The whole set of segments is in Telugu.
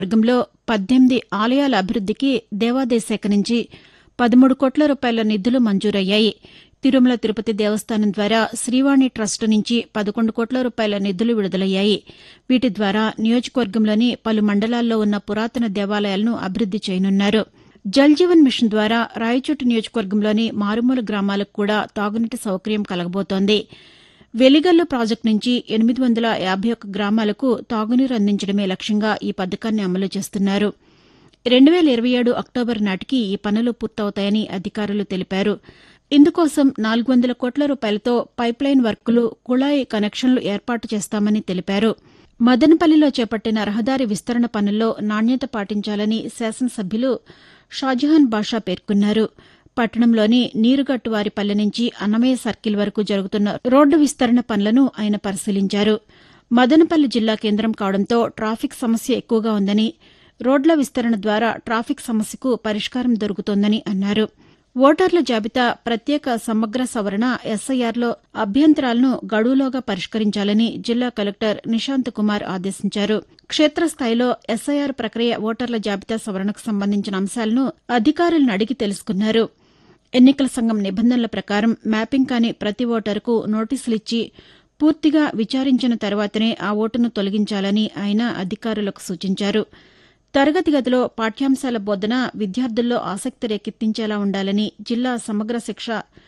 వర్గంలో పద్దెనిమిది ఆలయాల అభివృద్దికి దేవాదాయ శాఖ నుంచి పదమూడు కోట్ల రూపాయల నిధులు మంజూరయ్యాయి తిరుమల తిరుపతి దేవస్థానం ద్వారా శ్రీవాణి ట్రస్టు నుంచి పదకొండు కోట్ల రూపాయల నిధులు విడుదలయ్యాయి వీటి ద్వారా నియోజకవర్గంలోని పలు మండలాల్లో ఉన్న పురాతన దేవాలయాలను అభివృద్ది చేయనున్నారు జల్ జీవన్ మిషన్ ద్వారా రాయచోటి నియోజకవర్గంలోని మారుమూల గ్రామాలకు కూడా తాగునీటి సౌకర్యం కలగబోతోంది వెలిగల్లు ప్రాజెక్టు నుంచి ఎనిమిది వందల యాభై ఒక్క గ్రామాలకు తాగునీరు అందించడమే లక్ష్యంగా ఈ పథకాన్ని అమలు చేస్తున్నారు రెండు వేల ఇరవై ఏడు అక్టోబర్ నాటికి ఈ పనులు పూర్తవుతాయని అధికారులు తెలిపారు ఇందుకోసం నాలుగు వందల కోట్ల రూపాయలతో పైప్లైన్ వర్కులు కుళాయి కనెక్షన్లు ఏర్పాటు చేస్తామని తెలిపారు మదనపల్లిలో చేపట్టిన రహదారి విస్తరణ పనుల్లో నాణ్యత పాటించాలని శాసనసభ్యులు షాజహాన్ బాషా పేర్కొన్నారు పట్టణంలోని నీరుగట్టువారిపల్లె నుంచి అన్నమయ్య సర్కిల్ వరకు జరుగుతున్న రోడ్డు విస్తరణ పనులను ఆయన పరిశీలించారు మదనపల్లి జిల్లా కేంద్రం కావడంతో ట్రాఫిక్ సమస్య ఎక్కువగా ఉందని రోడ్ల విస్తరణ ద్వారా ట్రాఫిక్ సమస్యకు పరిష్కారం దొరుకుతోందని అన్నారు ఓటర్ల జాబితా ప్రత్యేక సమగ్ర సవరణ ఎస్ఐఆర్లో అభ్యంతరాలను గడువులోగా పరిష్కరించాలని జిల్లా కలెక్టర్ నిశాంత్ కుమార్ ఆదేశించారు క్షేత్రస్థాయిలో ఎస్ఐఆర్ ప్రక్రియ ఓటర్ల జాబితా సవరణకు సంబంధించిన అంశాలను అధికారులను అడిగి తెలుసుకున్నారు ఎన్నికల సంఘం నిబంధనల ప్రకారం మ్యాపింగ్ కాని ప్రతి ఓటరుకు నోటీసులిచ్చి పూర్తిగా విచారించిన తర్వాతనే ఆ ఓటును తొలగించాలని ఆయన అధికారులకు సూచించారు తరగతి గదిలో పాఠ్యాంశాల బోధన విద్యార్థుల్లో ఆసక్తి రేకెత్తించేలా ఉండాలని జిల్లా సమగ్ర శిక్ష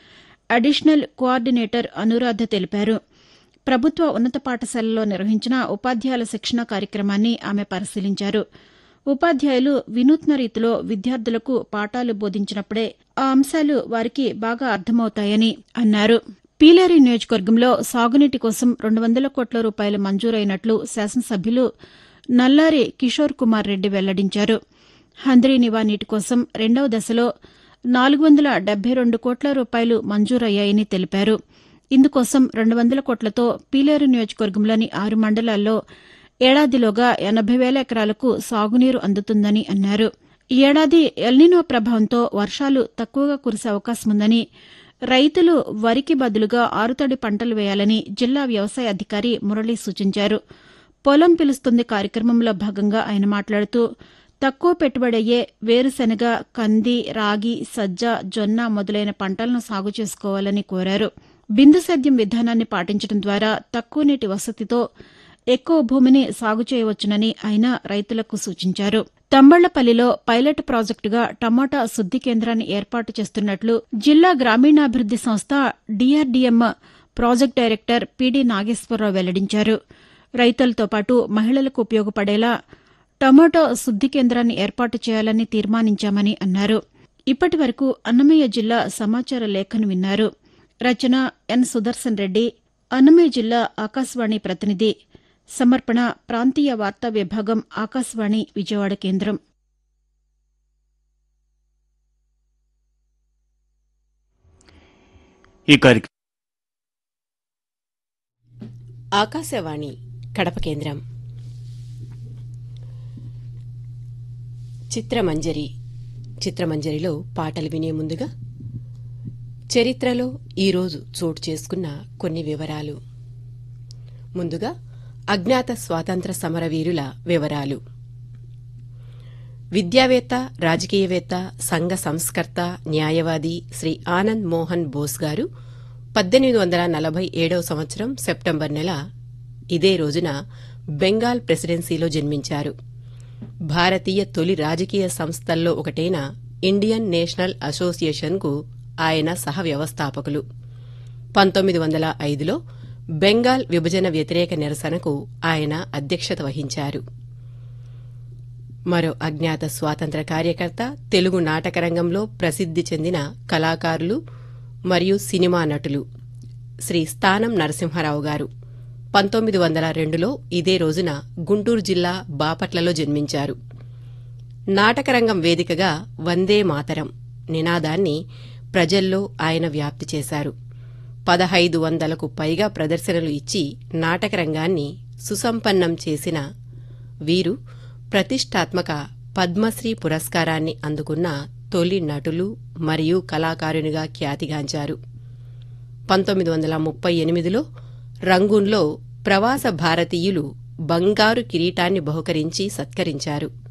అడిషనల్ కోఆర్డినేటర్ అనురాధ తెలిపారు ప్రభుత్వ ఉన్నత పాఠశాలలో నిర్వహించిన ఉపాధ్యాయుల శిక్షణ కార్యక్రమాన్ని ఆమె పరిశీలించారు ఉపాధ్యాయులు వినూత్న రీతిలో విద్యార్థులకు పాఠాలు బోధించినప్పుడే ఆ అంశాలు వారికి బాగా అర్థమవుతాయని అన్నారు పీలేరు నియోజకవర్గంలో సాగునీటి కోసం రెండు వందల కోట్ల రూపాయలు మంజూరైనట్లు శాసనసభ్యులు నల్లారి కిషోర్ కుమార్ రెడ్డి వెల్లడించారు హంద్రీనివా నీటి కోసం రెండవ దశలో నాలుగు వందల డెబ్బై రెండు కోట్ల రూపాయలు మంజూరయ్యాయని తెలిపారు ఇందుకోసం రెండు వందల కోట్లతో పీలేరు నియోజకవర్గంలోని ఆరు మండలాల్లో ఏడాదిలోగా ఎనభై వేల ఎకరాలకు సాగునీరు అందుతుందని అన్నారు ఈ ఏడాది ఎల్నినో ప్రభావంతో వర్షాలు తక్కువగా కురిసే అవకాశం ఉందని రైతులు వరికి బదులుగా ఆరుతడి పంటలు వేయాలని జిల్లా వ్యవసాయ అధికారి మురళి సూచించారు పొలం పిలుస్తుంది కార్యక్రమంలో భాగంగా ఆయన మాట్లాడుతూ తక్కువ పెట్టుబడి అయ్యే వేరుశెనగ కంది రాగి సజ్జ జొన్న మొదలైన పంటలను సాగు చేసుకోవాలని కోరారు బిందు సేద్యం విధానాన్ని పాటించడం ద్వారా తక్కువ నీటి వసతితో ఎక్కువ భూమిని సాగు చేయవచ్చునని ఆయన రైతులకు సూచించారు తంబళ్లపల్లిలో పైలట్ ప్రాజెక్టుగా టమాటా శుద్ది కేంద్రాన్ని ఏర్పాటు చేస్తున్నట్లు జిల్లా గ్రామీణాభివృద్ది సంస్థ DRDM project director PD Nageswara Rao వెల్లడించారు రైతులతో పాటు మహిళలకు ఉపయోగపడేలా టమాటో శుద్ది కేంద్రాన్ని ఏర్పాటు చేయాలని తీర్మానించామని అన్నారు ఇప్పటి వరకు అన్నమయ్య జిల్లా సమాచార లేఖను విన్నారు రచన ఎన్ సుదర్శన్ రెడ్డి అన్నమయ్య జిల్లా ఆకాశవాణి ప్రతినిధి సమర్పణ ప్రాంతీయ వార్తా విభాగం ఆకాశవాణి విజయవాడ కేంద్రం ఈ కార్యక్రమం ఆకాశవాణి కడప కేంద్రం చిత్రమంజరి చిత్రమంజరిలో పాటలు వినే ముందుగా చరిత్రలో ఈరోజు చోటు చేసుకున్న కొన్ని వివరాలు ముందుగా అజ్ఞాత స్వాతంత్ర సమరవీరుల వివరాలు విద్యావేత్త రాజకీయవేత్త సంఘ సంస్కర్త న్యాయవాది శ్రీ ఆనంద్ మోహన్ బోస్ గారు పద్దెనిమిది వందల నలభై ఏడవ సంవత్సరం సెప్టెంబర్ నెల ఇదే రోజున బెంగాల్ ప్రెసిడెన్సీలో జన్మించారు భారతీయ తొలి రాజకీయ సంస్థల్లో ఒకటైన ఇండియన్ నేషనల్ అసోసియేషన్కు ఆయన సహ వ్యవస్థాపకులు పంతొమ్మిది వందల ఐదులో బెంగాల్ విభజన వ్యతిరేక నిరసనకు ఆయన అధ్యక్షత వహించారు మరో అజ్ఞాత స్వాతంత్ర కార్యకర్త తెలుగు నాటకరంగంలో ప్రసిద్ది చెందిన కళాకారులు మరియు సినిమా నటులు శ్రీ స్థానం నరసింహారావు గారు పంతొమ్మిది వందల రెండులో ఇదే రోజున గుంటూరు జిల్లా బాపట్లలో జన్మించారు నాటకరంగం వేదికగా వందే మాతరం నినాదాన్ని ప్రజల్లో ఆయన వ్యాప్తి చేశారు పదహైదు వందలకు పైగా ప్రదర్శనలు ఇచ్చి నాటకరంగాన్ని సుసంపన్నం చేసిన వీరు ప్రతిష్టాత్మక పద్మశ్రీ పురస్కారాన్ని అందుకున్న తొలి నటులు మరియు కళాకారునిగా ఖ్యాతిగాంచారు పంతొమ్మిది వందల ముప్పై ఎనిమిదిలో రంగూన్లో ప్రవాస భారతీయులు బంగారు కిరీటాన్ని బహుకరించి సత్కరించారు